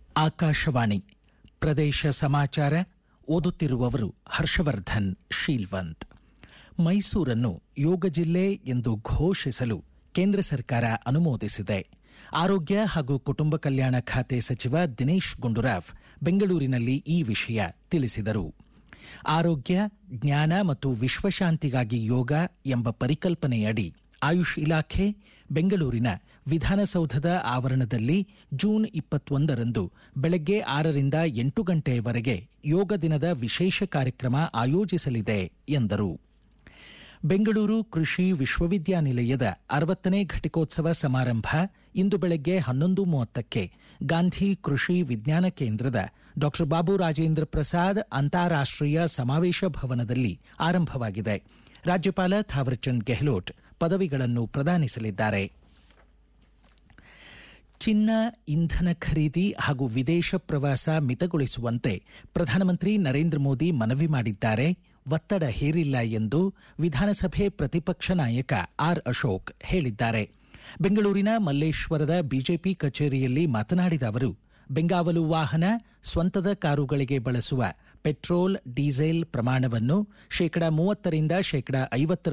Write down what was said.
ಆಕಾಶವಾಣಿ ಪ್ರದೇಶ ಸಮಾಚಾರ ಓದುತ್ತಿರುವವರು ಹರ್ಷವರ್ಧನ್ ಶೀಲ್ವಂತ್ ಮೈಸೂರನ್ನು ಯೋಗ ಜಿಲ್ಲೆ ಎಂದು ಘೋಷಿಸಲು ಕೇಂದ್ರ ಸರ್ಕಾರ ಅನುಮೋದಿಸಿದೆ ಆರೋಗ್ಯ ಹಾಗೂ ಕುಟುಂಬ ಕಲ್ಯಾಣ ಖಾತೆ ಸಚಿವ ದಿನೇಶ್ ಗುಂಡೂರಾವ್ ಬೆಂಗಳೂರಿನಲ್ಲಿ ಈ ವಿಷಯ ತಿಳಿಸಿದರು ಆರೋಗ್ಯ ಜ್ಞಾನ ಮತ್ತು ವಿಶ್ವಶಾಂತಿಗಾಗಿ ಯೋಗ ಎಂಬ ಪರಿಕಲ್ಪನೆಯಡಿ ಆಯುಷ್ ಇಲಾಖೆ ಬೆಂಗಳೂರಿನ ವಿಧಾನಸೌಧದ ಆವರಣದಲ್ಲಿ ಜೂನ್ ಇಪ್ಪತ್ತೊಂದರಂದು ಬೆಳಗ್ಗೆ ಆರರಿಂದ ಎಂಟು ಗಂಟೆಯವರೆಗೆ ಯೋಗ ದಿನದ ವಿಶೇಷ ಕಾರ್ಯಕ್ರಮ ಆಯೋಜಿಸಲಿದೆ ಎಂದರು ಬೆಂಗಳೂರು ಕೃಷಿ ವಿಶ್ವವಿದ್ಯಾನಿಲಯದ ಅರವತ್ತನೇ ಘಟಿಕೋತ್ಸವ ಸಮಾರಂಭ ಇಂದು ಬೆಳಗ್ಗೆ ಹನ್ನೊಂದು ಮೂವತ್ತಕ್ಕೆ ಗಾಂಧಿ ಕೃಷಿ ವಿಜ್ಞಾನ ಕೇಂದ್ರದ ಡಾ ಬಾಬು ರಾಜೇಂದ್ರ ಪ್ರಸಾದ್ ಅಂತಾರಾಷ್ಟೀಯ ಸಮಾವೇಶ ಭವನದಲ್ಲಿ ಆರಂಭವಾಗಿದೆ ರಾಜ್ಯಪಾಲ ಥಾವರ್ಚಂದ್ ಗೆಹ್ಲೋಟ್ ಪದವಿಗಳನ್ನು ಪ್ರದಾನಿಸಲಿದ್ದಾರೆ ಚಿನ್ನ ಇಂಧನ ಖರೀದಿ ಹಾಗೂ ವಿದೇಶ ಪ್ರವಾಸ ಮಿತಗೊಳಿಸುವಂತೆ ಪ್ರಧಾನಮಂತ್ರಿ ನರೇಂದ್ರ ಮೋದಿ ಮನವಿ ಮಾಡಿದ್ದಾರೆ ಒತ್ತಡ ಹೇರಿಲ್ಲ ಎಂದು ವಿಧಾನಸಭೆ ಪ್ರತಿಪಕ್ಷ ನಾಯಕ ಆರ್ ಅಶೋಕ್ ಹೇಳಿದ್ದಾರೆ ಬೆಂಗಳೂರಿನ ಮಲ್ಲೇಶ್ವರದ ಬಿಜೆಪಿ ಕಚೇರಿಯಲ್ಲಿ ಮಾತನಾಡಿದ ಅವರು ಬೆಂಗಾವಲು ವಾಹನ ಸ್ವಂತದ ಕಾರುಗಳಿಗೆ ಬಳಸುವ ಪೆಟ್ರೋಲ್ ಡೀಸೆಲ್ ಪ್ರಮಾಣವನ್ನು ಶೇಕಡ ಮೂವತ್ತರಿಂದ ಶೇಕಡ ಐವತ್ತರ